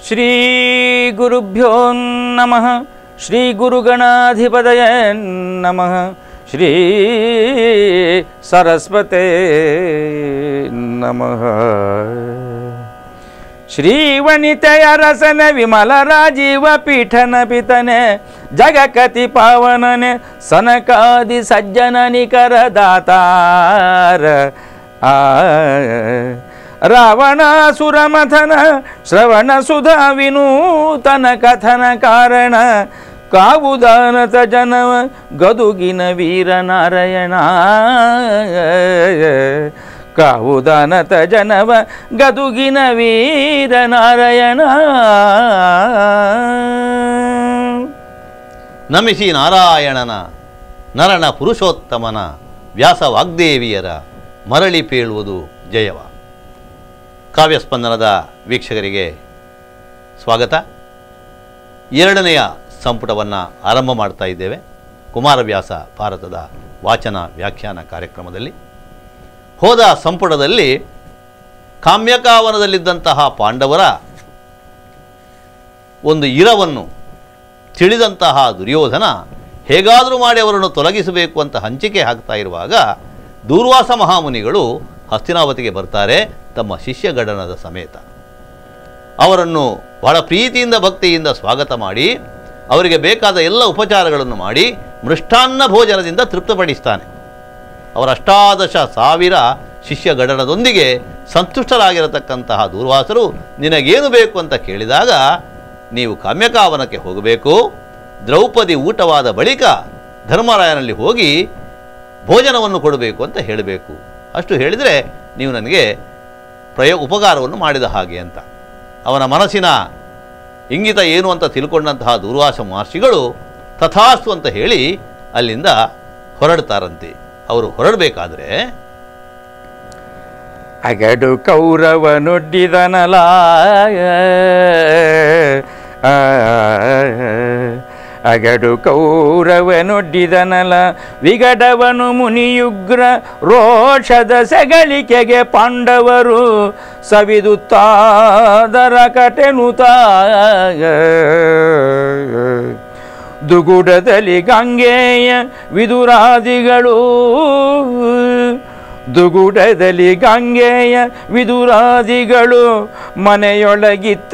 ಶ್ರೀ ಗುರುಭ್ಯೋ ನಮಃ ಶ್ರೀ ಗುರುಗಣಾಧಿಪತಯ ನಮಃ ಶ್ರೀ ಸರಸ್ವತೆ ನಮಃ ಶ್ರೀವನಿತೆಯ ರಸನ ವಿಮಲ ರಾಜೀವ ಪೀಠನ ಪಿತನೆ ಜಗಕತಿ ಪಾವನನೆ ಸನಕಾದಿ ಸಜ್ಜನ ನಿಕರ ದಾತಾರ ಆ ರಾವಣಾಸುರಮಥನ ಶ್ರವಣ ಸುಧಾ ವಿನೂತನ ಕಥನ ಕಾರಣ ಕಾವುದಾನತ ಜನವ ಗದುಗಿನ ವೀರನಾರಾಯಣ ಕಾವುದಾನತ ಜನವ ಗದುಗಿನ ವೀರನಾರಾಯಣ ನಮಿಸಿ ನಾರಾಯಣನ ನರನ ಪುರುಷೋತ್ತಮನ ವ್ಯಾಸ ವಾಗ್ದೇವಿಯರ ಮರಳಿ ಪೇಳುವುದು ಜಯವ ಕಾವ್ಯಸ್ಪಂದನದ ವೀಕ್ಷಕರಿಗೆ ಸ್ವಾಗತ ಎರಡನೆಯ ಸಂಪುಟವನ್ನು ಆರಂಭ ಮಾಡ್ತಾ ಇದ್ದೇವೆ ಕುಮಾರವ್ಯಾಸ ಭಾರತದ ವಾಚನ ವ್ಯಾಖ್ಯಾನ ಕಾರ್ಯಕ್ರಮದಲ್ಲಿ ಹೋದ ಸಂಪುಟದಲ್ಲಿ ಕಾಮ್ಯಕಾವನದಲ್ಲಿದ್ದಂತಹ ಪಾಂಡವರ ಒಂದು ಇರವನ್ನು ತಿಳಿದಂತಹ ದುರ್ಯೋಧನ ಹೇಗಾದರೂ ಮಾಡಿ ಅವರನ್ನು ತೊಲಗಿಸಬೇಕು ಅಂತ ಹಂಚಿಕೆ ಹಾಕ್ತಾ ಇರುವಾಗ ದೂರ್ವಾಸ ಮಹಾಮುನಿಗಳು ಹಸ್ತಿನಾವತಿಗೆ ಬರ್ತಾರೆ ತಮ್ಮ ಶಿಷ್ಯಗಡನದ ಸಮೇತ ಅವರನ್ನು ಬಹಳ ಪ್ರೀತಿಯಿಂದ ಭಕ್ತಿಯಿಂದ ಸ್ವಾಗತ ಮಾಡಿ ಅವರಿಗೆ ಬೇಕಾದ ಎಲ್ಲ ಉಪಚಾರಗಳನ್ನು ಮಾಡಿ ಮೃಷ್ಟಾನ್ನ ಭೋಜನದಿಂದ ತೃಪ್ತಪಡಿಸ್ತಾನೆ ಅವರ ಅಷ್ಟಾದಶ ಸಾವಿರ ಶಿಷ್ಯಗಡನದೊಂದಿಗೆ ಸಂತುಷ್ಟರಾಗಿರತಕ್ಕಂತಹ ದೂರ್ವಾಸರು ನಿನಗೇನು ಬೇಕು ಅಂತ ಕೇಳಿದಾಗ ನೀವು ಕಾಮ್ಯಕಾವನಕ್ಕೆ ಹೋಗಬೇಕು ದ್ರೌಪದಿ ಊಟವಾದ ಬಳಿಕ ಧರ್ಮರಾಯನಲ್ಲಿ ಹೋಗಿ ಭೋಜನವನ್ನು ಕೊಡಬೇಕು ಅಂತ ಹೇಳಬೇಕು ಅಷ್ಟು ಹೇಳಿದರೆ ನೀವು ನನಗೆ ಪ್ರಯೋ ಉಪಕಾರವನ್ನು ಮಾಡಿದ ಹಾಗೆ ಅಂತ ಅವನ ಮನಸ್ಸಿನ ಇಂಗಿತ ಏನು ಅಂತ ತಿಳ್ಕೊಂಡಂತಹ ದೂರ್ವಾಸ ಮಹರ್ಷಿಗಳು ತಥಾಸ್ತು ಅಂತ ಹೇಳಿ ಅಲ್ಲಿಂದ ಹೊರಡ್ತಾರಂತೆ ಅವರು ಹೊರಡಬೇಕಾದ್ರೆ ಅಗಡು ಕೌರವನೊಡ್ಡಿದನಲ ಅಗಡು ಕೌರವನೊಡ್ಡಿದನಲ ವಿಗಡವನು ಮುನಿಯುಗ್ರ ರೋಷದ ಸೆಗಳಿಕೆಗೆ ಪಾಂಡವರು ಸವಿದುತ್ತಾದರ ಕಟೆನುತ ದುಗುಡದಲ್ಲಿ ಗಂಗೆಯ ವಿದುರಾದಿಗಳು ದುಗುಡದಲ್ಲಿ ಗಂಗೆಯ ವಿದುರಾದಿಗಳು ಮನೆಯೊಳಗಿತ್ತ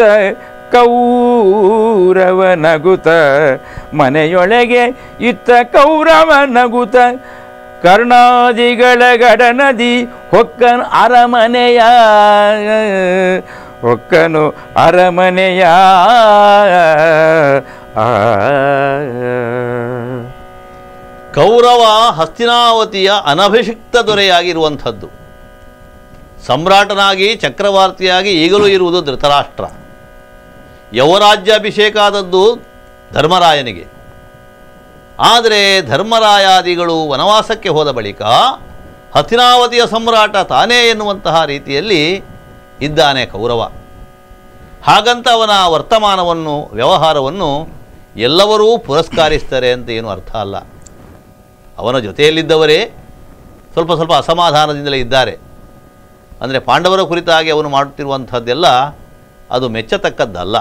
ಕೌರವ ನಗುತ ಮನೆಯೊಳಗೆ ಇತ್ತ ಕೌರವ ನಗುತ ಕರ್ಣಾದಿಗಳ ಗಡನದಿ ಹೊಕ್ಕನು ಅರಮನೆಯ ಹೊಕ್ಕನು ಅರಮನೆಯ ಆ ಕೌರವ ಹಸ್ತಿನಾವತಿಯ ಅನಭಿಷಿಕ್ತ ದೊರೆಯಾಗಿರುವಂಥದ್ದು ಸಮ್ರಾಟನಾಗಿ ಚಕ್ರವರ್ತಿಯಾಗಿ ಈಗಲೂ ಇರುವುದು ಧೃತರಾಷ್ಟ್ರ ಯವರಾಜ್ಯಾಭಿಷೇಕ ಆದದ್ದು ಧರ್ಮರಾಯನಿಗೆ ಆದರೆ ಧರ್ಮರಾಯಾದಿಗಳು ವನವಾಸಕ್ಕೆ ಹೋದ ಬಳಿಕ ಹಸ್ತಿನಾವತಿಯ ಸಮ್ರಾಟ ತಾನೇ ಎನ್ನುವಂತಹ ರೀತಿಯಲ್ಲಿ ಇದ್ದಾನೆ ಕೌರವ ಹಾಗಂತ ಅವನ ವರ್ತಮಾನವನ್ನು ವ್ಯವಹಾರವನ್ನು ಎಲ್ಲವರೂ ಪುರಸ್ಕರಿಸ್ತಾರೆ ಅಂತ ಏನು ಅರ್ಥ ಅಲ್ಲ ಅವನ ಜೊತೆಯಲ್ಲಿದ್ದವರೇ ಸ್ವಲ್ಪ ಸ್ವಲ್ಪ ಅಸಮಾಧಾನದಿಂದಲೇ ಇದ್ದಾರೆ ಅಂದರೆ ಪಾಂಡವರ ಕುರಿತಾಗಿ ಅವನು ಮಾಡುತ್ತಿರುವಂಥದ್ದೆಲ್ಲ ಅದು ಮೆಚ್ಚತಕ್ಕದ್ದಲ್ಲ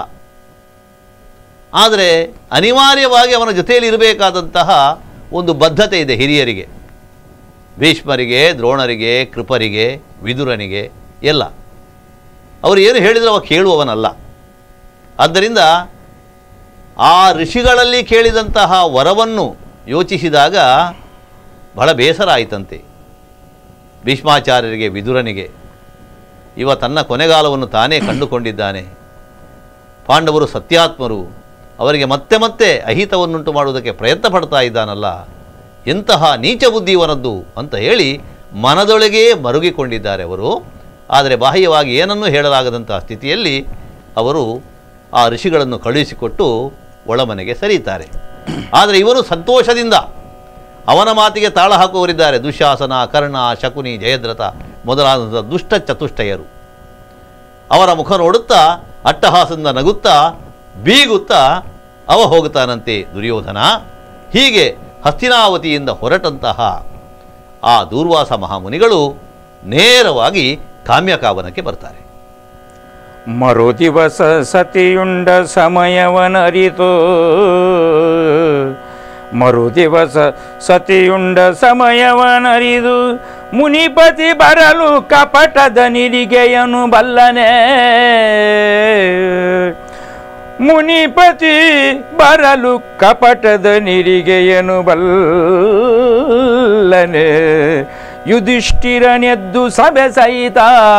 ಆದರೆ ಅನಿವಾರ್ಯವಾಗಿ ಅವನ ಜೊತೆಯಲ್ಲಿ ಇರಬೇಕಾದಂತಹ ಒಂದು ಬದ್ಧತೆ ಇದೆ ಹಿರಿಯರಿಗೆ ಭೀಷ್ಮರಿಗೆ ದ್ರೋಣರಿಗೆ ಕೃಪರಿಗೆ ವಿದುರನಿಗೆ ಎಲ್ಲ ಅವರು ಏನು ಹೇಳಿದರೂ ಅವ ಕೇಳುವವನಲ್ಲ ಆದ್ದರಿಂದ ಆ ಋಷಿಗಳಲ್ಲಿ ಕೇಳಿದಂತಹ ವರವನ್ನು ಯೋಚಿಸಿದಾಗ ಬಹಳ ಬೇಸರ ಆಯಿತಂತೆ ಭೀಷ್ಮಾಚಾರ್ಯರಿಗೆ ವಿದುರನಿಗೆ ಇವ ತನ್ನ ಕೊನೆಗಾಲವನ್ನು ತಾನೇ ಕಂಡುಕೊಂಡಿದ್ದಾನೆ ಪಾಂಡವರು ಸತ್ಯಾತ್ಮರು ಅವರಿಗೆ ಮತ್ತೆ ಮತ್ತೆ ಅಹಿತವನ್ನುಂಟು ಮಾಡುವುದಕ್ಕೆ ಪ್ರಯತ್ನ ಪಡ್ತಾ ಇದ್ದಾನಲ್ಲ ಎಂತಹ ನೀಚ ಬುದ್ಧಿ ಇವನದ್ದು ಅಂತ ಹೇಳಿ ಮನದೊಳಗೇ ಮರುಗಿಕೊಂಡಿದ್ದಾರೆ ಅವರು ಆದರೆ ಬಾಹ್ಯವಾಗಿ ಏನನ್ನೂ ಹೇಳಲಾಗದಂತಹ ಸ್ಥಿತಿಯಲ್ಲಿ ಅವರು ಆ ಋಷಿಗಳನ್ನು ಕಳುಹಿಸಿಕೊಟ್ಟು ಒಳಮನೆಗೆ ಸರಿಯುತ್ತಾರೆ ಆದರೆ ಇವರು ಸಂತೋಷದಿಂದ ಅವನ ಮಾತಿಗೆ ತಾಳ ಹಾಕುವವರಿದ್ದಾರೆ ದುಶ್ಯಾಸನ ಕರ್ಣ ಶಕುನಿ ಜಯದ್ರಥ ಮೊದಲಾದಂಥ ದುಷ್ಟ ಚತುಷ್ಟಯರು ಅವರ ಮುಖ ನೋಡುತ್ತಾ ಅಟ್ಟಹಾಸದಿಂದ ನಗುತ್ತಾ ಬೀಗುತ್ತಾ ಅವ ಹೋಗುತ್ತಾನಂತೆ ದುರ್ಯೋಧನ ಹೀಗೆ ಹಸ್ತಿನಾವತಿಯಿಂದ ಹೊರಟಂತಹ ಆ ದೂರ್ವಾಸ ಮಹಾಮುನಿಗಳು ನೇರವಾಗಿ ಕಾಮ್ಯಕಾವನಕ್ಕೆ ಬರ್ತಾರೆ ಮರು ದಿವಸ ಸತಿಯುಂಡ ಸಮಯವನರಿತು ಮರು ದಿವಸ ಸತಿಯುಂಡ ಸಮಯವನರಿದು ಮುನಿಪತಿ ಬರಲು ಕಪಟದ ನಿರಿಗೆಯನು ಬಲ್ಲನೆ ಮುನಿಪತಿ ಬರಲು ಕಪಟದ ನಿರಿಗೆಯನು ಬಲ್ಲನೆ ಯುಧಿಷ್ಠಿರನೆದ್ದು ಸಭೆ ಸಹಿತ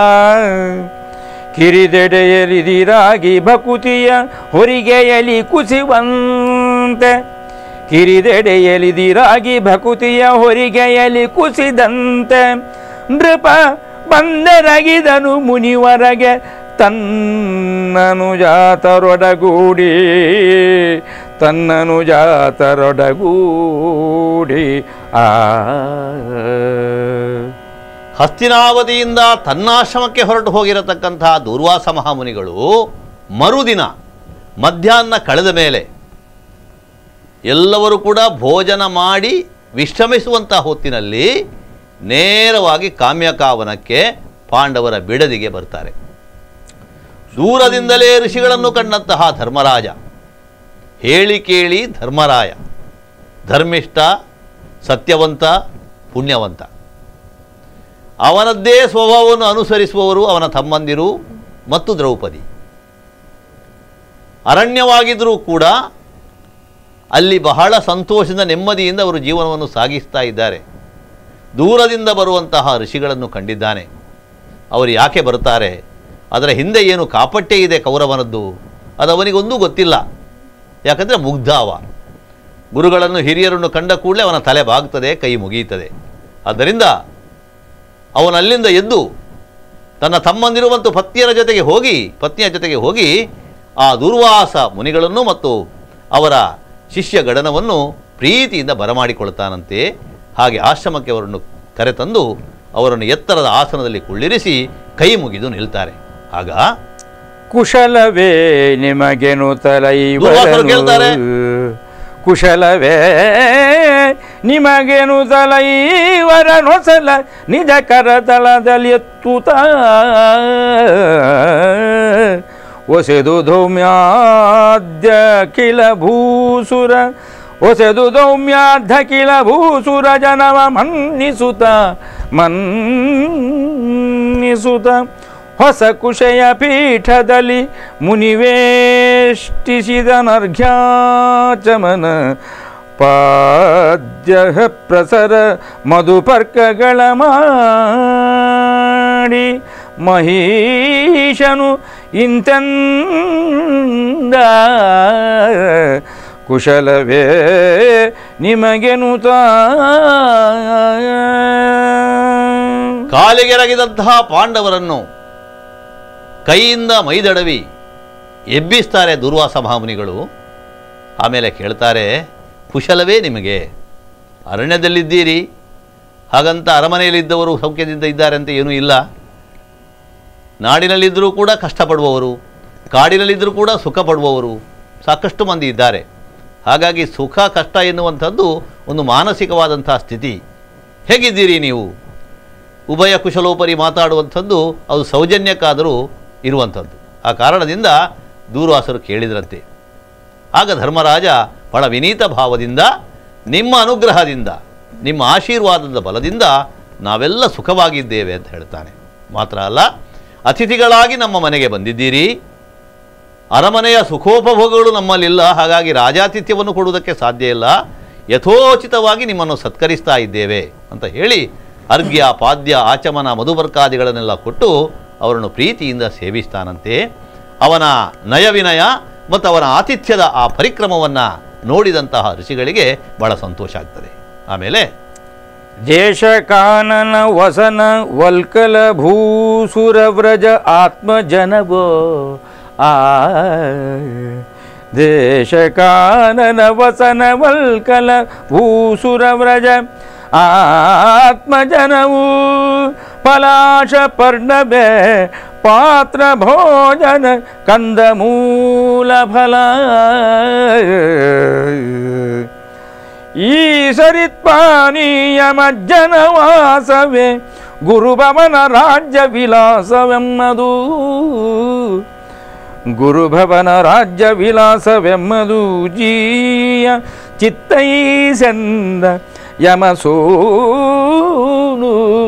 ಕಿರಿದೆಡೆಯಲಿದಿರಾಗಿ ಭಕುತಿಯ ಹೊರಿಗೆಯಲಿ ಕುಸಿವಂತೆ ಕಿರಿದೆಡೆಯಲಿದಿರಾಗಿ ಭಕುತಿಯ ಹೊರಿಗೆಯಲಿ ಕುಸಿದಂತೆ ನೃಪ ಬಂದರಗಿದನು ಮುನಿವರಗೆ ತನ್ನನು ಜಾತರೊಡಗೂಡಿ ತನ್ನನು ಜಾತರೊಡಗೂಡಿ ಆ ಹಸ್ತಿನಾವತಿಯಿಂದ ತನ್ನಾಶ್ರಮಕ್ಕೆ ಹೊರಟು ಹೋಗಿರತಕ್ಕಂತಹ ದೂರ್ವಾಸ ಮಹಾಮುನಿಗಳು ಮರುದಿನ ಮಧ್ಯಾಹ್ನ ಕಳೆದ ಮೇಲೆ ಎಲ್ಲರೂ ಕೂಡ ಭೋಜನ ಮಾಡಿ ವಿಶ್ರಮಿಸುವಂತಹ ಹೊತ್ತಿನಲ್ಲಿ ನೇರವಾಗಿ ಕಾಮ್ಯಕಾವನಕ್ಕೆ ಪಾಂಡವರ ಬಿಡದಿಗೆ ಬರ್ತಾರೆ ದೂರದಿಂದಲೇ ಋಷಿಗಳನ್ನು ಕಂಡಂತಹ ಧರ್ಮರಾಜ ಹೇಳಿ ಕೇಳಿ ಧರ್ಮರಾಯ ಧರ್ಮಿಷ್ಠ ಸತ್ಯವಂತ ಪುಣ್ಯವಂತ ಅವನದ್ದೇ ಸ್ವಭಾವವನ್ನು ಅನುಸರಿಸುವವರು ಅವನ ತಮ್ಮಂದಿರು ಮತ್ತು ದ್ರೌಪದಿ ಅರಣ್ಯವಾಗಿದ್ದರೂ ಕೂಡ ಅಲ್ಲಿ ಬಹಳ ಸಂತೋಷದಿಂದ ನೆಮ್ಮದಿಯಿಂದ ಅವರು ಜೀವನವನ್ನು ಸಾಗಿಸ್ತಾ ಇದ್ದಾರೆ ದೂರದಿಂದ ಬರುವಂತಹ ಋಷಿಗಳನ್ನು ಕಂಡಿದ್ದಾನೆ ಅವರು ಯಾಕೆ ಬರ್ತಾರೆ ಅದರ ಹಿಂದೆ ಏನು ಕಾಪಟ್ಯ ಇದೆ ಕೌರವನದ್ದು ಅದು ಅವನಿಗೊಂದೂ ಗೊತ್ತಿಲ್ಲ ಯಾಕಂದರೆ ಮುಗ್ಧ ಅವ ಗುರುಗಳನ್ನು ಹಿರಿಯರನ್ನು ಕಂಡ ಕೂಡಲೇ ಅವನ ತಲೆ ಬಾಗ್ತದೆ ಕೈ ಮುಗಿಯುತ್ತದೆ ಆದ್ದರಿಂದ ಅವನು ಅಲ್ಲಿಂದ ಎದ್ದು ತನ್ನ ತಮ್ಮಂದಿರು ಮತ್ತು ಪತ್ನಿಯರ ಜೊತೆಗೆ ಹೋಗಿ ಪತ್ನಿಯ ಜೊತೆಗೆ ಹೋಗಿ ಆ ದುರ್ವಾಸ ಮುನಿಗಳನ್ನು ಮತ್ತು ಅವರ ಶಿಷ್ಯ ಗಣನವನ್ನು ಪ್ರೀತಿಯಿಂದ ಬರಮಾಡಿಕೊಳ್ತಾನಂತೆ ಹಾಗೆ ಆಶ್ರಮಕ್ಕೆ ಅವರನ್ನು ಕರೆತಂದು ಅವರನ್ನು ಎತ್ತರದ ಆಸನದಲ್ಲಿ ಕುಳ್ಳಿರಿಸಿ ಕೈ ಮುಗಿದು ನಿಲ್ತಾರೆ ಆಗ ಕುಶಲವೇ ನಿಮಗೆನು ದುರ್ವಾಸರು ಕೇಳ್ತಾರೆ. ತಲೈವರನು ಕುಶಲವೇ ನಿಮಗೆನು ತಲೈವರ ನೊಸಲ ನಿಜ ಕರತಳದಲ್ಲಿ ಎತ್ತುತ್ತ ಒಸೆದು ಧೌಮ್ಯಾದ್ಯ ಕಿಲ ಭೂಸುರ ಒಸೆದು ದೌಮ್ಯಾರ್ಧ ಕಿಲ ಭೂಸುರ ಜನವ ಮನ್ನಿಸುತ್ತ ಮನ್ನಿಸುತ್ತ ಹೊಸ ಕುಶಯ ಪೀಠದಲ್ಲಿ ಮುನಿವೇಷ್ಟಿಸಿದ ನರ್ಘ್ಯಾಚಮನ ಪಾದ್ಯ ಪ್ರಸರ ಮಧುಪರ್ಕಗಳ ಮಾಡಿ ಮಹೀಶನು ಇಂತೆಂದ ಕುಶಲವೇ ನಿಮಗೆನುತ ಕಾಲಿಗೆರಗಿದಂತಹ ಪಾಂಡವರನ್ನು ಕೈಯಿಂದ ಮೈದಡವಿ ಎಬ್ಬಿಸ್ತಾರೆ ದುರ್ವಾಸ ಮಹಾಮುನಿಗಳು ಆಮೇಲೆ ಕೇಳ್ತಾರೆ ಕುಶಲವೇ ನಿಮಗೆ ಅರಣ್ಯದಲ್ಲಿದ್ದೀರಿ ಹಾಗಂತ ಅರಮನೆಯಲ್ಲಿದ್ದವರು ಸೌಖ್ಯದಿಂದ ಇದ್ದಾರೆ ಅಂತ ಏನೂ ಇಲ್ಲ ನಾಡಿನಲ್ಲಿದ್ದರೂ ಕೂಡ ಕಷ್ಟಪಡುವವರು ಕಾಡಿನಲ್ಲಿದ್ದರೂ ಕೂಡ ಸುಖ ಪಡುವವರು ಸಾಕಷ್ಟು ಮಂದಿ ಇದ್ದಾರೆ ಹಾಗಾಗಿ ಸುಖ ಕಷ್ಟ ಎನ್ನುವಂಥದ್ದು ಒಂದು ಮಾನಸಿಕವಾದಂಥ ಸ್ಥಿತಿ ಹೇಗಿದ್ದೀರಿ ನೀವು ಉಭಯ ಕುಶಲೋಪರಿ ಮಾತಾಡುವಂಥದ್ದು ಅದು ಸೌಜನ್ಯಕ್ಕಾದರೂ ಇರುವಂಥದ್ದು ಆ ಕಾರಣದಿಂದ ದೂರ್ವಾಸರು ಕೇಳಿದ್ರಂತೆ ಆಗ ಧರ್ಮರಾಜ ಬಹಳ ವಿನೀತ ಭಾವದಿಂದ ನಿಮ್ಮ ಅನುಗ್ರಹದಿಂದ ನಿಮ್ಮ ಆಶೀರ್ವಾದದ ಬಲದಿಂದ ನಾವೆಲ್ಲ ಸುಖವಾಗಿದ್ದೇವೆ ಅಂತ ಹೇಳ್ತಾನೆ ಮಾತ್ರ ಅಲ್ಲ ಅತಿಥಿಗಳಾಗಿ ನಮ್ಮ ಮನೆಗೆ ಬಂದಿದ್ದೀರಿ ಅರಮನೆಯ ಸುಖೋಪಭೋಗಗಳು ನಮ್ಮಲ್ಲಿಲ್ಲ ಹಾಗಾಗಿ ರಾಜಾತಿಥ್ಯವನ್ನು ಕೊಡುವುದಕ್ಕೆ ಸಾಧ್ಯ ಇಲ್ಲ ಯಥೋಚಿತವಾಗಿ ನಿಮ್ಮನ್ನು ಸತ್ಕರಿಸ್ತಾ ಇದ್ದೇವೆ ಅಂತ ಹೇಳಿ ಅರ್ಘ್ಯ ಪಾದ್ಯ ಆಚಮನ ಮಧುಬರ್ಕಾದಿಗಳನ್ನೆಲ್ಲ ಕೊಟ್ಟು ಅವರನ್ನು ಪ್ರೀತಿಯಿಂದ ಸೇವಿಸ್ತಾನಂತೆ ಅವನ ನಯವಿನಯ ಮತ್ತು ಅವನ ಆತಿಥ್ಯದ ಆ ಪರಿಕ್ರಮವನ್ನು ನೋಡಿದಂತಹ ಋಷಿಗಳಿಗೆ ಬಹಳ ಸಂತೋಷ ಆಗ್ತದೆ ಆಮೇಲೆ ದೇಶ ಕಾನನ ವಸನ ವಲ್ಕಲ ಭೂಸುರ ವ್ರಜ ಆತ್ಮ ಜನವೋ ಆ ದೇಶ ಕಾನನ ವಸನ ವಲ್ಕಲ ಭೂಸುರ ವ್ರಜ ಆತ್ಮ ಜನವು ಪಲಾಶ ಪರ್ಣಬೆ ಪಾತ್ರ ಭೋಜನ ಕಂದ ಮೂಲ ಫಲ ಈ ಸರಿತ್ಪಾನೀಯ ಮಜ್ಜನವಾಸವೇ ಗುರುಭವನ ರಾಜ್ಯ ವಿಲಾಸವೆಮ್ಮದು ಗುರುಭವನ ರಾಜ್ಯ ವಿಲಾಸವೆಮ್ಮದು ಜೀಯ ಚಿತ್ತೈಸೆಂದ ಯಮಸೋನು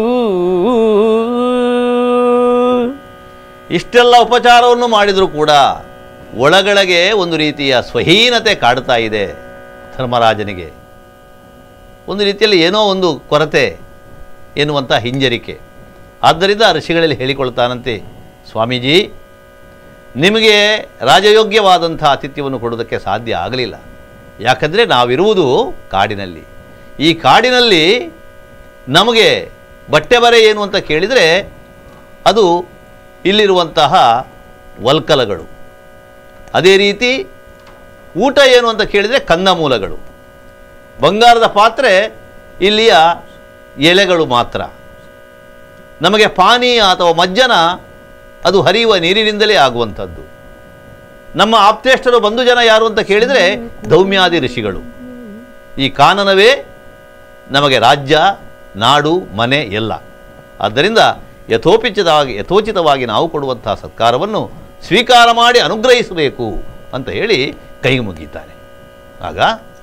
ಇಷ್ಟೆಲ್ಲ ಉಪಚಾರವನ್ನು ಮಾಡಿದರೂ ಕೂಡ ಒಳಗೊಳಗೆ ಒಂದು ರೀತಿಯ ಸ್ವಹೀನತೆ ಕಾಡ್ತಾ ಇದೆ ಧರ್ಮರಾಜನಿಗೆ ಒಂದು ರೀತಿಯಲ್ಲಿ ಏನೋ ಒಂದು ಕೊರತೆ ಎನ್ನುವಂಥ ಹಿಂಜರಿಕೆ ಆದ್ದರಿಂದ ಋಷಿಗಳಲ್ಲಿ ಹೇಳಿಕೊಳ್ತಾನಂತೆ ಸ್ವಾಮೀಜಿ ನಿಮಗೆ ರಾಜಯೋಗ್ಯವಾದಂಥ ಆತಿಥ್ಯವನ್ನು ಕೊಡೋದಕ್ಕೆ ಸಾಧ್ಯ ಆಗಲಿಲ್ಲ ಯಾಕಂದರೆ ನಾವಿರುವುದು ಕಾಡಿನಲ್ಲಿ ಈ ಕಾಡಿನಲ್ಲಿ ನಮಗೆ ಬಟ್ಟೆ ಬರೆ ಏನು ಅಂತ ಕೇಳಿದರೆ ಅದು ಇಲ್ಲಿರುವಂತಹ ವಲ್ಕಲಗಳು ಅದೇ ರೀತಿ ಊಟ ಏನು ಅಂತ ಕೇಳಿದರೆ ಕಂದಮೂಲಗಳು ಬಂಗಾರದ ಪಾತ್ರೆ ಇಲ್ಲಿಯ ಎಲೆಗಳು ಮಾತ್ರ ನಮಗೆ ಪಾನೀಯ ಅಥವಾ ಮಜ್ಜನ ಅದು ಹರಿಯುವ ನೀರಿನಿಂದಲೇ ಆಗುವಂಥದ್ದು ನಮ್ಮ ಆಪ್ತೇಷ್ಟರು ಬಂಧು ಜನ ಯಾರು ಅಂತ ಕೇಳಿದರೆ ದೌಮ್ಯಾದಿ ಋಷಿಗಳು ಈ ಕಾನನವೇ ನಮಗೆ ರಾಜ್ಯ ನಾಡು ಮನೆ ಎಲ್ಲ ಆದ್ದರಿಂದ ಯಥೋಪಿಚಿತವಾಗಿ ಯಥೋಚಿತವಾಗಿ ನಾವು ಕೊಡುವಂತಹ ಸತ್ಕಾರವನ್ನು ಸ್ವೀಕಾರ ಮಾಡಿ ಅನುಗ್ರಹಿಸಬೇಕು ಅಂತ ಹೇಳಿ ಕೈ ಮುಗಿತಾರೆ ಆಗ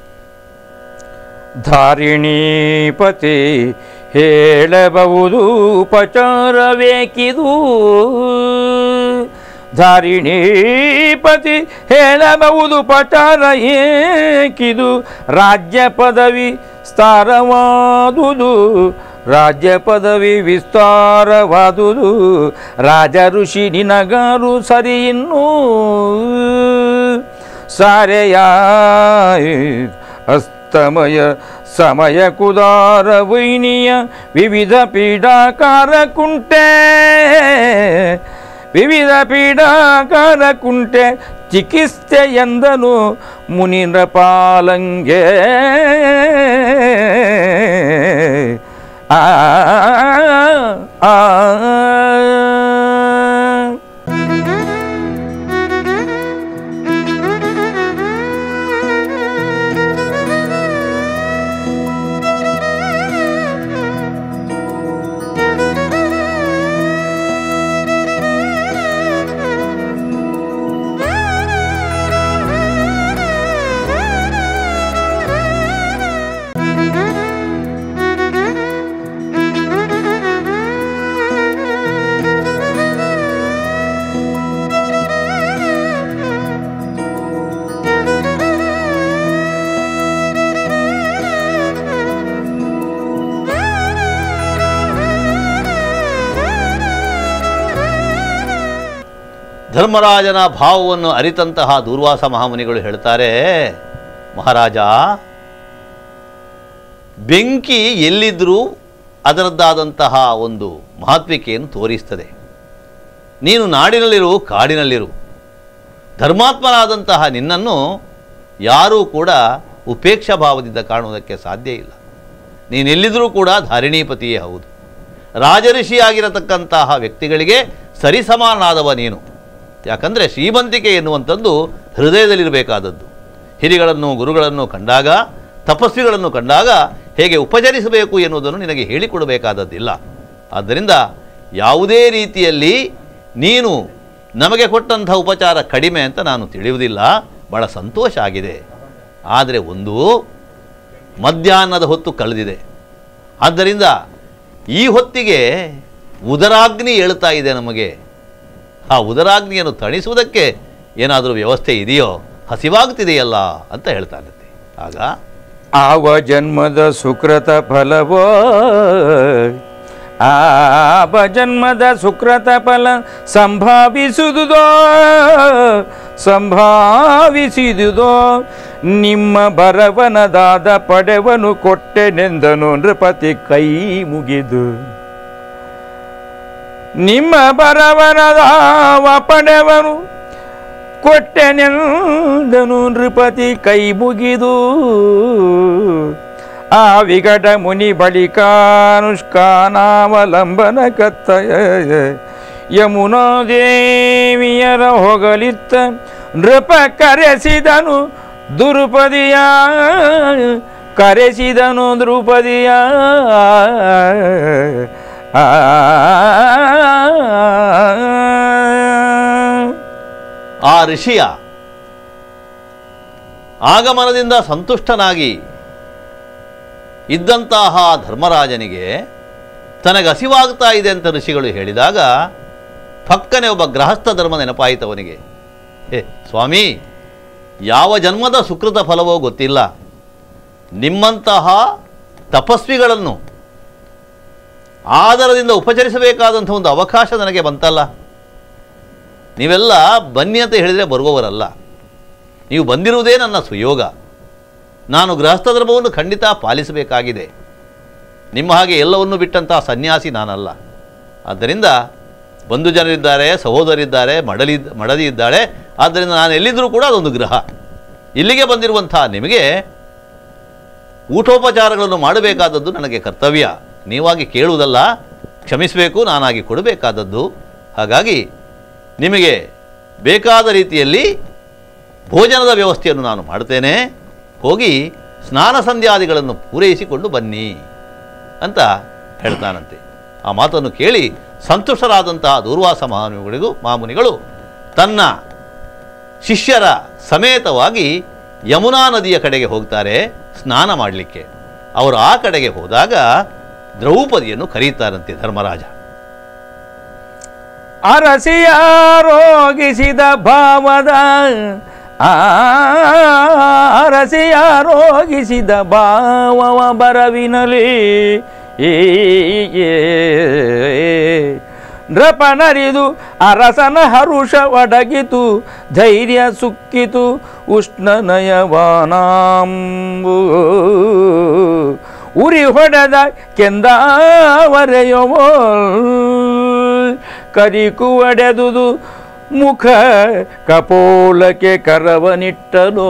ಧಾರಿಣೀಪತಿ ಹೇಳಬಹುದು ಉಪಚಾರವೇಕಿದು ಧಾರಿಣೀಪತಿ ಹೇಳಬಹುದು ಉಪಚಾರ ಏಕಿದು ರಾಜ್ಯ ಪದವಿ ವಿಸ್ತಾರವಾದುದು ರಾಜ್ಯ ಪದವಿ ವಿಸ್ತಾರವಾದುದು ರಾಜ ಋಷಿ ನಿನಗಾರು ಸರಿ ಇನ್ನೂ ಸಾರೆಯ ಅಸ್ತಮಯ ಸಮಯ ಕುದಾರ ವೈನಿಯ ವಿವಿಧ ಪೀಡಾಕಾರ ಕುಂಟೆ ವಿವಿಧ ಪೀಡಾಕಾರ ಕುಂಟೆ ಚಿಕಿತ್ಸೆ ಎಂದನು ಮುನಿಂದ್ರ ಪಾಲಂಗೆ ಆ ಆ ಧರ್ಮರಾಜನ ಭಾವವನ್ನು ಅರಿತಂತಹ ದೂರ್ವಾಸ ಮಹಾಮುನಿಗಳು ಹೇಳ್ತಾರೆ ಮಹಾರಾಜ ಬೆಂಕಿ ಎಲ್ಲಿದ್ದರೂ ಅದರದ್ದಾದಂತಹ ಒಂದು ಮಹತ್ವಿಕೆಯನ್ನು ತೋರಿಸ್ತದೆ ನೀನು ನಾಡಿನಲ್ಲಿರು ಕಾಡಿನಲ್ಲಿರು ಧರ್ಮಾತ್ಮನಾದಂತಹ ನಿನ್ನನ್ನು ಯಾರೂ ಕೂಡ ಉಪೇಕ್ಷಾ ಭಾವದಿಂದ ಕಾಣುವುದಕ್ಕೆ ಸಾಧ್ಯ ಇಲ್ಲ ನೀನೆಲ್ಲಿದ್ದರೂ ಕೂಡ ಧಾರಿಣೀಪತಿಯೇ ಹೌದು ರಾಜಋಷಿಯಾಗಿರತಕ್ಕಂತಹ ವ್ಯಕ್ತಿಗಳಿಗೆ ಸರಿಸಮಾನಾದವ ನೀನು ಯಾಕಂದರೆ ಶ್ರೀಮಂತಿಕೆ ಎನ್ನುವಂಥದ್ದು ಹೃದಯದಲ್ಲಿರಬೇಕಾದದ್ದು ಹಿರಿಗಳನ್ನು ಗುರುಗಳನ್ನು ಕಂಡಾಗ ತಪಸ್ವಿಗಳನ್ನು ಕಂಡಾಗ ಹೇಗೆ ಉಪಚರಿಸಬೇಕು ಎನ್ನುವುದನ್ನು ನಿನಗೆ ಹೇಳಿಕೊಡಬೇಕಾದದ್ದಿಲ್ಲ ಆದ್ದರಿಂದ ಯಾವುದೇ ರೀತಿಯಲ್ಲಿ ನೀನು ನಮಗೆ ಕೊಟ್ಟಂಥ ಉಪಚಾರ ಕಡಿಮೆ ಅಂತ ನಾನು ತಿಳಿಯುವುದಿಲ್ಲ ಭಾಳ ಸಂತೋಷ ಆಗಿದೆ ಆದರೆ ಒಂದು ಮಧ್ಯಾಹ್ನದ ಹೊತ್ತು ಕಳೆದಿದೆ ಆದ್ದರಿಂದ ಈ ಹೊತ್ತಿಗೆ ಉದರಾಗ್ನಿ ಏಳ್ತಾ ಇದೆ ನಮಗೆ ಆ ಉದರಾಗ್ನಿಯನ್ನು ತಣಿಸುವುದಕ್ಕೆ ಏನಾದರೂ ವ್ಯವಸ್ಥೆ ಇದೆಯೋ ಹಸಿವಾಗ್ತಿದೆಯಲ್ಲ ಅಂತ ಹೇಳ್ತಾನಂತೆ ಆಗ ಆವ ಜನ್ಮದ ಸುಕೃತ ಫಲವೋ ಆವ ಜನ್ಮದ ಸುಕೃತ ಫಲ ಸಂಭಾವಿಸುವುದೋ ಸಂಭಾವಿಸಿದುದೋ ನಿಮ್ಮ ಬರವನದಾದ ಪಡೆವನು ಕೊಟ್ಟೆನೆಂದನು ನೃಪತಿ ಕೈ ಮುಗಿದು ನಿಮ್ಮ ಬರವನದಾವ ಪಡೆವನು ಕೊಟ್ಟೆನೆಂದನು ನೃಪತಿ ಕೈ ಮುಗಿದು ಆ ವಿಘಟ ಮುನಿ ಬಳಿಕಾನುಷ್ಕಾನಾವಲಂಬನ ಕತ್ತಯ ಯಮುನಾ ದೇವಿಯರ ಹೊಗಲಿತ್ತ ನೃಪ ಕರೆಸಿದನು ದುರುಪದಿಯ ಕರೆಸಿದನು ದ್ರುಪದಿಯ ಆ ಆ ಋಷಿಯ ಆಗಮನದಿಂದ ಸಂತುಷ್ಟನಾಗಿ ಇದ್ದಂತಹ ಧರ್ಮರಾಜನಿಗೆ ತನಗೆ ಹಸಿವಾಗ್ತಾ ಇದೆ ಅಂತ ಋಷಿಗಳು ಹೇಳಿದಾಗ ಪಕ್ಕನೆ ಒಬ್ಬ ಗೃಹಸ್ಥ ಧರ್ಮ ನೆನಪಾಯಿತವನಿಗೆ ಹೇ ಸ್ವಾಮಿ ಯಾವ ಜನ್ಮದ ಸುಕೃತ ಫಲವೋ ಗೊತ್ತಿಲ್ಲ ನಿಮ್ಮಂತಹ ತಪಸ್ವಿಗಳನ್ನು ಆದರದಿಂದ ಉಪಚರಿಸಬೇಕಾದಂಥ ಒಂದು ಅವಕಾಶ ನನಗೆ ಬಂತಲ್ಲ ನೀವೆಲ್ಲ ಬನ್ನಿ ಅಂತ ಹೇಳಿದರೆ ಬರುವವರಲ್ಲ ನೀವು ಬಂದಿರುವುದೇ ನನ್ನ ಸುಯೋಗ ನಾನು ಗೃಹಸ್ಥ ಧರ್ಮವನ್ನು ಖಂಡಿತ ಪಾಲಿಸಬೇಕಾಗಿದೆ ನಿಮ್ಮ ಹಾಗೆ ಎಲ್ಲವನ್ನೂ ಬಿಟ್ಟಂತಹ ಸನ್ಯಾಸಿ ನಾನಲ್ಲ ಆದ್ದರಿಂದ ಬಂಧು ಜನರಿದ್ದಾರೆ ಸಹೋದರಿದ್ದಾರೆ ಮಡಲಿ ಮಡದಿ ಇದ್ದಾಳೆ ಆದ್ದರಿಂದ ನಾನು ಎಲ್ಲಿದ್ದರೂ ಕೂಡ ಅದೊಂದು ಗೃಹ ಇಲ್ಲಿಗೆ ಬಂದಿರುವಂಥ ನಿಮಗೆ ಊಟೋಪಚಾರಗಳನ್ನು ಮಾಡಬೇಕಾದದ್ದು ನನಗೆ ಕರ್ತವ್ಯ ನೀವಾಗಿ ಕೇಳುವುದಲ್ಲ ಕ್ಷಮಿಸಬೇಕು ನಾನಾಗಿ ಕೊಡಬೇಕಾದದ್ದು ಹಾಗಾಗಿ ನಿಮಗೆ ಬೇಕಾದ ರೀತಿಯಲ್ಲಿ ಭೋಜನದ ವ್ಯವಸ್ಥೆಯನ್ನು ನಾನು ಮಾಡ್ತೇನೆ ಹೋಗಿ ಸ್ನಾನ ಸಂಧ್ಯಾದಿಗಳನ್ನು ಪೂರೈಸಿಕೊಂಡು ಬನ್ನಿ ಅಂತ ಹೇಳ್ತಾನಂತೆ ಆ ಮಾತನ್ನು ಕೇಳಿ ಸಂತುಷ್ಟರಾದಂತಹ ದೂರ್ವಾಸ ಮಹಾಮುನಿಗಳಿಗೂ ಮಹಾಮುನಿಗಳು ತನ್ನ ಶಿಷ್ಯರ ಸಮೇತವಾಗಿ ಯಮುನಾ ನದಿಯ ಕಡೆಗೆ ಹೋಗ್ತಾರೆ ಸ್ನಾನ ಮಾಡಲಿಕ್ಕೆ ಅವರು ಆ ಕಡೆಗೆ ಹೋದಾಗ ದ್ರೌಪದಿಯನ್ನು ಕರೀತಾರಂತೆ ಧರ್ಮರಾಜ ಅರಸಿಯಾರೋಗಿಸಿದ ಭಾವದ ಅರಸಿಯಾರೋಗಿಸಿದ ಭಾವವ ಬರವಿನಲಿ ನೃಪನರಿದು ಅರಸನ ಹರುಷ ಒಡಗಿತು ಧೈರ್ಯ ಸುಕ್ಕಿತು ಉಷ್ಣನಯವಾನಾಂಬು ಉರಿ ಹೊಡೆದ ಕೆಂದಾವರೆಯವೋ ಕರಿಕು ಒಡೆದುದು ಮುಖ ಕಪೋಲಕ್ಕೆ ಕರವನಿಟ್ಟನು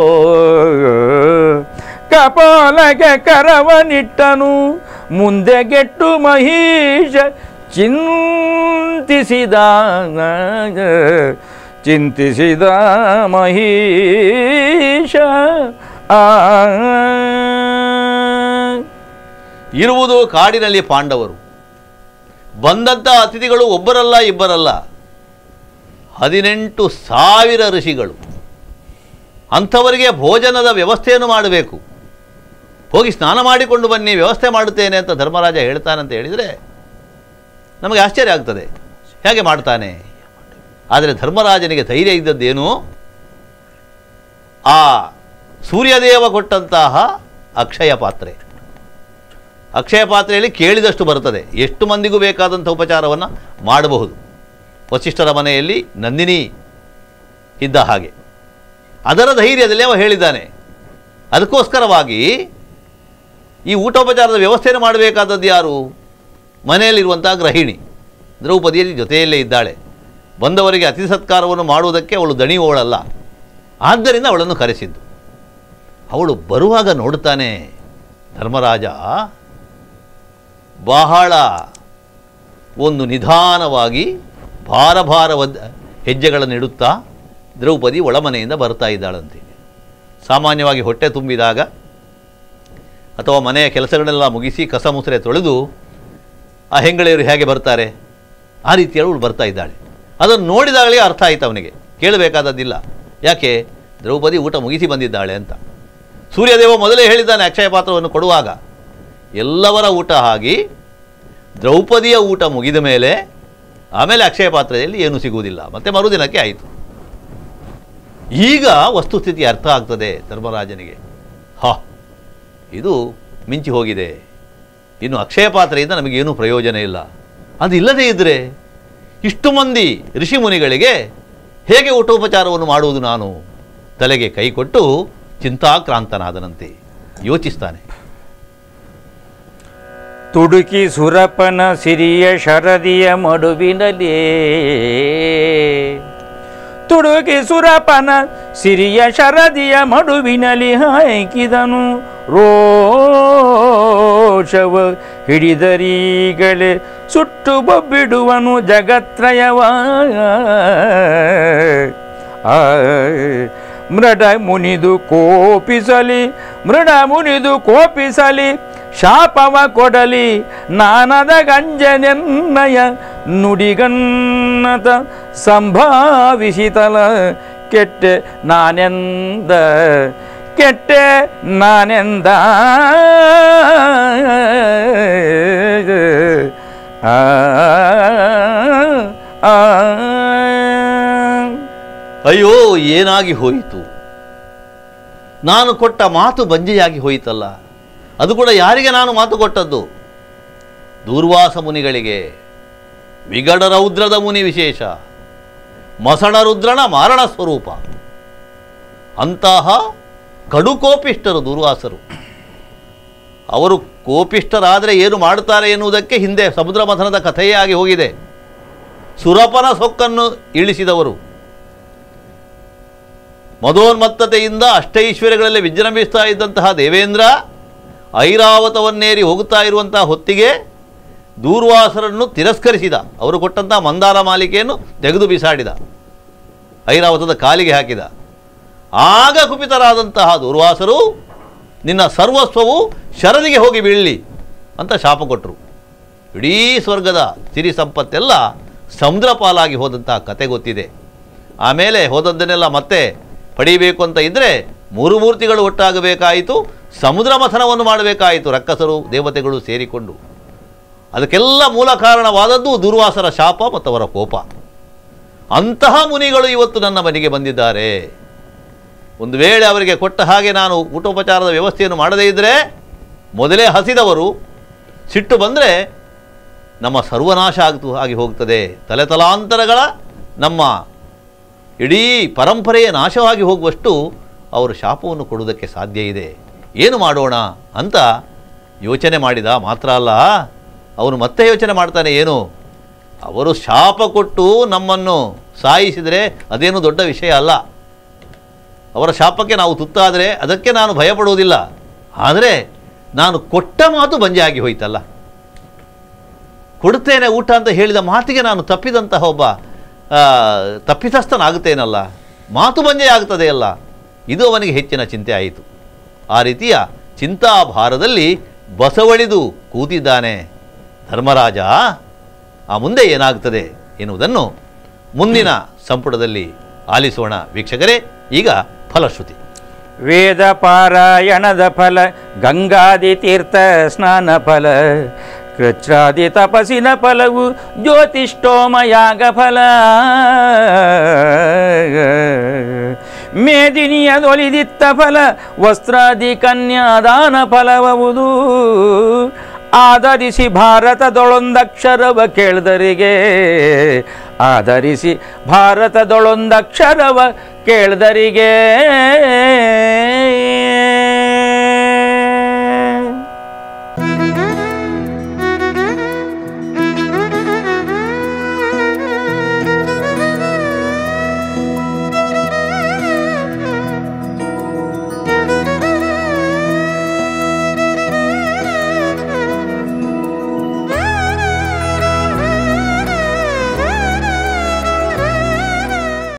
ಕಪೋಲಕ್ಕೆ ಕರವನಿಟ್ಟನು ಮುಂದೆ ಗೆಟ್ಟು ಮಹೀಶ ಚಿಂತಿಸಿದ ಚಿಂತಿಸಿದ ಮಹೀಶ ಆ ಇರುವುದು ಕಾಡಿನಲ್ಲಿ ಪಾಂಡವರು ಬಂದಂಥ ಅತಿಥಿಗಳು ಒಬ್ಬರಲ್ಲ ಇಬ್ಬರಲ್ಲ ಹದಿನೆಂಟು ಸಾವಿರ ಋಷಿಗಳು ಅಂಥವರಿಗೆ ಭೋಜನದ ವ್ಯವಸ್ಥೆಯನ್ನು ಮಾಡಬೇಕು ಹೋಗಿ ಸ್ನಾನ ಮಾಡಿಕೊಂಡು ಬನ್ನಿ ವ್ಯವಸ್ಥೆ ಮಾಡುತ್ತೇನೆ ಅಂತ ಧರ್ಮರಾಜ ಹೇಳ್ತಾನಂತ ಹೇಳಿದರೆ ನಮಗೆ ಆಶ್ಚರ್ಯ ಆಗ್ತದೆ ಹೇಗೆ ಮಾಡ್ತಾನೆ ಆದರೆ ಧರ್ಮರಾಜನಿಗೆ ಧೈರ್ಯ ಇದ್ದದ್ದೇನು ಆ ಸೂರ್ಯದೇವ ಕೊಟ್ಟಂತಹ ಅಕ್ಷಯ ಪಾತ್ರೆ ಅಕ್ಷಯ ಪಾತ್ರೆಯಲ್ಲಿ ಕೇಳಿದಷ್ಟು ಬರ್ತದೆ ಎಷ್ಟು ಮಂದಿಗೂ ಬೇಕಾದಂಥ ಉಪಚಾರವನ್ನು ಮಾಡಬಹುದು ವಸಿಷ್ಠರ ಮನೆಯಲ್ಲಿ ನಂದಿನಿ ಇದ್ದ ಹಾಗೆ ಅದರ ಧೈರ್ಯದಲ್ಲಿ ಅವ ಹೇಳಿದ್ದಾನೆ ಅದಕ್ಕೋಸ್ಕರವಾಗಿ ಈ ಊಟೋಪಚಾರದ ವ್ಯವಸ್ಥೆಯನ್ನು ಮಾಡಬೇಕಾದದ್ದು ಯಾರು ಮನೆಯಲ್ಲಿರುವಂಥ ಗೃಹಿಣಿ ದ್ರೌಪದಿಯಲ್ಲಿ ಜೊತೆಯಲ್ಲೇ ಇದ್ದಾಳೆ ಬಂದವರಿಗೆ ಅತಿಥಿ ಸತ್ಕಾರವನ್ನು ಮಾಡುವುದಕ್ಕೆ ಅವಳು ದಣಿಯೋಳಲ್ಲ ಆದ್ದರಿಂದ ಅವಳನ್ನು ಕರೆಸಿದ್ದು ಅವಳು ಬರುವಾಗ ನೋಡುತ್ತಾನೆ ಧರ್ಮರಾಜ ಬಹಳ ಒಂದು ನಿಧಾನವಾಗಿ ಭಾರ ಭಾರವಾದ ಹೆಜ್ಜೆಗಳನ್ನು ಇಡುತ್ತಾ ದ್ರೌಪದಿ ಒಳಮನೆಯಿಂದ ಬರ್ತಾ ಇದ್ದಾಳಂತೆ ಸಾಮಾನ್ಯವಾಗಿ ಹೊಟ್ಟೆ ತುಂಬಿದಾಗ ಅಥವಾ ಮನೆಯ ಕೆಲಸಗಳೆಲ್ಲ ಮುಗಿಸಿ ಕಸ ಮುಸರೆ ತೊಳೆದು ಆ ಹೆಂಗಳೆಯರು ಹೇಗೆ ಬರ್ತಾರೆ ಆ ರೀತಿಯಲ್ಲಿ ಅವಳು ಬರ್ತಾ ಇದ್ದಾಳೆ ಅದನ್ನು ನೋಡಿದಾಗಲೇ ಅರ್ಥ ಆಯ್ತು ಅವನಿಗೆ ಕೇಳಬೇಕಾದದ್ದಿಲ್ಲ ಯಾಕೆ ದ್ರೌಪದಿ ಊಟ ಮುಗಿಸಿ ಬಂದಿದ್ದಾಳೆ ಅಂತ ಸೂರ್ಯದೇವ ಮೊದಲೇ ಹೇಳಿದ್ದಾನೆ ಅಕ್ಷಯ ಪಾತ್ರವನ್ನು ಕೊಡುವಾಗ ಎಲ್ಲವರ ಊಟ ಆಗಿ ದ್ರೌಪದಿಯ ಊಟ ಮುಗಿದ ಮೇಲೆ ಆಮೇಲೆ ಅಕ್ಷಯ ಪಾತ್ರೆಯಲ್ಲಿ ಏನೂ ಸಿಗುವುದಿಲ್ಲ ಮತ್ತೆ ಮರುದಿನಕ್ಕೆ ಆಯಿತು ಈಗ ವಸ್ತುಸ್ಥಿತಿ ಅರ್ಥ ಆಗ್ತದೆ ಧರ್ಮರಾಜನಿಗೆ ಹಾ ಇದು ಮಿಂಚಿ ಹೋಗಿದೆ ಇನ್ನು ಅಕ್ಷಯ ಪಾತ್ರೆಯಿಂದ ನಮಗೇನೂ ಪ್ರಯೋಜನ ಇಲ್ಲ ಅದು ಇಲ್ಲದೇ ಇದ್ದರೆ ಇಷ್ಟು ಮಂದಿ ಋಷಿಮುನಿಗಳಿಗೆ ಹೇಗೆ ಊಟೋಪಚಾರವನ್ನು ಮಾಡುವುದು ನಾನು ತಲೆಗೆ ಕೈ ಕೊಟ್ಟು ಚಿಂತಾಕ್ರಾಂತನಾದನಂತೆ ಯೋಚಿಸ್ತಾನೆ ತುಡುಕಿ ಸುರಪನ ಸಿರಿಯ ಶರದಿಯ ಮಡುವಿನಲೇ ತುಡುಕಿ ಸುರಪನ ಸಿರಿಯ ಶರದಿಯ ಮಡುವಿನಲಿ ಹಾಕಿದನು ರೋಷವ ಹಿಡಿದರೀಗಲೇ ಸುಟ್ಟು ಬೊಬ್ಬಿಡುವನು ಜಗತ್ರಯವ ಆ, ಮೃಡ ಮುನಿದು ಕೋಪಿಸಲಿ ಮೃಡ ಮುನಿದು ಕೋಪಿಸಲಿ ಶಾಪವ ಕೊಡಲಿ ನಾನದ ಗಂಜನೆನ್ನಯ ನುಡಿಗನ್ನತ ಸಂಭಾವಿಸಿತಲ ಕೆಟ್ಟೆ ನಾನೆಂದ ಕೆಟ್ಟೆ ನಾನೆಂದ ಆ, ಆ, ಅಯ್ಯೋ ಏನಾಗಿ ಹೋಯಿತು ನಾನು ಕೊಟ್ಟ ಮಾತು ಬಂಜೆಯಾಗಿ ಹೋಯಿತಲ್ಲ ಅದು ಕೂಡ ಯಾರಿಗೆ ನಾನು ಮಾತು ಕೊಟ್ಟದ್ದು ದೂರ್ವಾಸ ಮುನಿಗಳಿಗೆ ವಿಗಡ ರೌದ್ರದ ಮುನಿ ವಿಶೇಷ ಮಸಣ ರುದ್ರನ ಮಾರಣ ಸ್ವರೂಪ ಅಂತಹ ಕಡುಕೋಪಿಷ್ಟರು ದೂರ್ವಾಸರು ಅವರು ಕೋಪಿಷ್ಟರಾದರೆ ಏನು ಮಾಡುತ್ತಾರೆ ಎನ್ನುವುದಕ್ಕೆ ಹಿಂದೆ ಸಮುದ್ರ ಮಥನದ ಕಥೆಯೇ ಆಗಿ ಹೋಗಿದೆ ಸುರಪನ ಸೊಕ್ಕನ್ನು ಇಳಿಸಿದವರು ಮದೋನ್ಮತ್ತತೆಯಿಂದ ಅಷ್ಟೈಶ್ವರ್ಯಗಳಲ್ಲಿ ವಿಜೃಂಭಿಸ್ತಾ ಇದ್ದಂತಹ ದೇವೇಂದ್ರ ಐರಾವತವನ್ನೇರಿ ಹೋಗುತ್ತಾ ಇರುವಂತಹ ಹೊತ್ತಿಗೆ ದೂರ್ವಾಸರನ್ನು ತಿರಸ್ಕರಿಸಿದ ಅವರು ಕೊಟ್ಟಂತಹ ಮಂದಾರ ಮಾಲಿಕೆಯನ್ನು ತೆಗೆದು ಬಿಸಾಡಿದ ಐರಾವತದ ಕಾಲಿಗೆ ಹಾಕಿದ ಆಗ ಕುಪಿತರಾದಂತಹ ದೂರ್ವಾಸರು ನಿನ್ನ ಸರ್ವಸ್ವವು ಶರದಿಗೆ ಹೋಗಿ ಬೀಳಲಿ ಅಂತ ಶಾಪ ಕೊಟ್ಟರು ಇಡೀ ಸ್ವರ್ಗದ ಸಿರಿ ಸಂಪತ್ತೆಲ್ಲ ಸಮುದ್ರ ಪಾಲಾಗಿ ಹೋದಂತಹ ಕತೆ ಗೊತ್ತಿದೆ ಆಮೇಲೆ ಹೋದದ್ದನ್ನೆಲ್ಲ ಮತ್ತೆ ಪಡೀಬೇಕು ಅಂತ ಇದ್ದರೆ ಮೂರು ಮೂರ್ತಿಗಳು ಒಟ್ಟಾಗಬೇಕಾಯಿತು ಸಮುದ್ರ ಮಥನವನ್ನು ಮಾಡಬೇಕಾಯಿತು ರಕ್ಕಸರು ದೇವತೆಗಳು ಸೇರಿಕೊಂಡು ಅದಕ್ಕೆಲ್ಲ ಮೂಲ ಕಾರಣವಾದದ್ದು ದುರ್ವಾಸರ ಶಾಪ ಮತ್ತು ಅವರ ಕೋಪ ಅಂತಹ ಮುನಿಗಳು ಇವತ್ತು ನನ್ನ ಮನೆಗೆ ಬಂದಿದ್ದಾರೆ ಒಂದು ವೇಳೆ ಅವರಿಗೆ ಕೊಟ್ಟ ಹಾಗೆ ನಾನು ಊಟೋಪಚಾರದ ವ್ಯವಸ್ಥೆಯನ್ನು ಮಾಡದೇ ಇದ್ದರೆ ಮೊದಲೇ ಹಸಿದವರು ಸಿಟ್ಟು ಬಂದರೆ ನಮ್ಮ ಸರ್ವನಾಶ ಆಗ್ತು ಆಗಿ ಹೋಗ್ತದೆ ತಲೆತಲಾಂತರಗಳ ನಮ್ಮ ಇಡೀ ಪರಂಪರೆಯ ನಾಶವಾಗಿ ಹೋಗುವಷ್ಟು ಅವರು ಶಾಪವನ್ನು ಕೊಡುವುದಕ್ಕೆ ಸಾಧ್ಯ ಇದೆ ಏನು ಮಾಡೋಣ ಅಂತ ಯೋಚನೆ ಮಾಡಿದ ಮಾತ್ರ ಅಲ್ಲ ಅವನು ಮತ್ತೆ ಯೋಚನೆ ಮಾಡ್ತಾನೆ ಏನು ಅವರು ಶಾಪ ಕೊಟ್ಟು ನಮ್ಮನ್ನು ಸಾಯಿಸಿದರೆ ಅದೇನು ದೊಡ್ಡ ವಿಷಯ ಅಲ್ಲ ಅವರ ಶಾಪಕ್ಕೆ ನಾವು ತುತ್ತಾದರೆ ಅದಕ್ಕೆ ನಾನು ಭಯಪಡುವುದಿಲ್ಲ ಆದರೆ ನಾನು ಕೊಟ್ಟ ಮಾತು ಬಂಜೆ ಆಗಿ ಹೋಯ್ತಲ್ಲ ಕೊಡುತ್ತೇನೆ ಊಟ ಅಂತ ಹೇಳಿದ ಮಾತಿಗೆ ನಾನು ತಪ್ಪಿದಂತಹ ಒಬ್ಬ ಆ, ತಪ್ಪಿತಸ್ಥನಾಗುತ್ತೇನಲ್ಲ ಮಾತು ಬಂಜೆ ಆಗ್ತದೆ ಅಲ್ಲ ಇದು ಅವನಿಗೆ ಹೆಚ್ಚಿನ ಚಿಂತೆ ಆಯಿತು ಆ ರೀತಿಯ ಚಿಂತಾಭಾರದಲ್ಲಿ ಬಸವಳಿದು ಕೂತಿದ್ದಾನೆ ಧರ್ಮರಾಜ ಆ ಮುಂದೆ ಏನಾಗ್ತದೆ ಎನ್ನುವುದನ್ನು ಮುಂದಿನ ಸಂಪುಟದಲ್ಲಿ ಆಲಿಸೋಣ ವೀಕ್ಷಕರೇ ಈಗ ಫಲಶ್ರುತಿ ವೇದ ಪಾರಾಯಣದ ಫಲ ಗಂಗಾದಿ ತೀರ್ಥ ಸ್ನಾನ ಫಲ ಕೃಚ್ರಾದಿ ತಪಸ್ಸಿನ ಫಲವು ಜ್ಯೋತಿಷ್ಠೋಮಯಾಗ ಫಲ ಮೇದಿನಿಯದೊಲಿದಿತ್ತ ಫಲ ವಸ್ತ್ರಾದಿ ಕನ್ಯಾದಾನ ಫಲವವುದು ಆಧರಿಸಿ ಭಾರತದೊಳೊಂದಕ್ಷರವ ಕೇಳ್ದರಿಗೆ ಆಧರಿಸಿ ಭಾರತದೊಳೊಂದಕ್ಷರವ ಕೇಳ್ದರಿಗೆ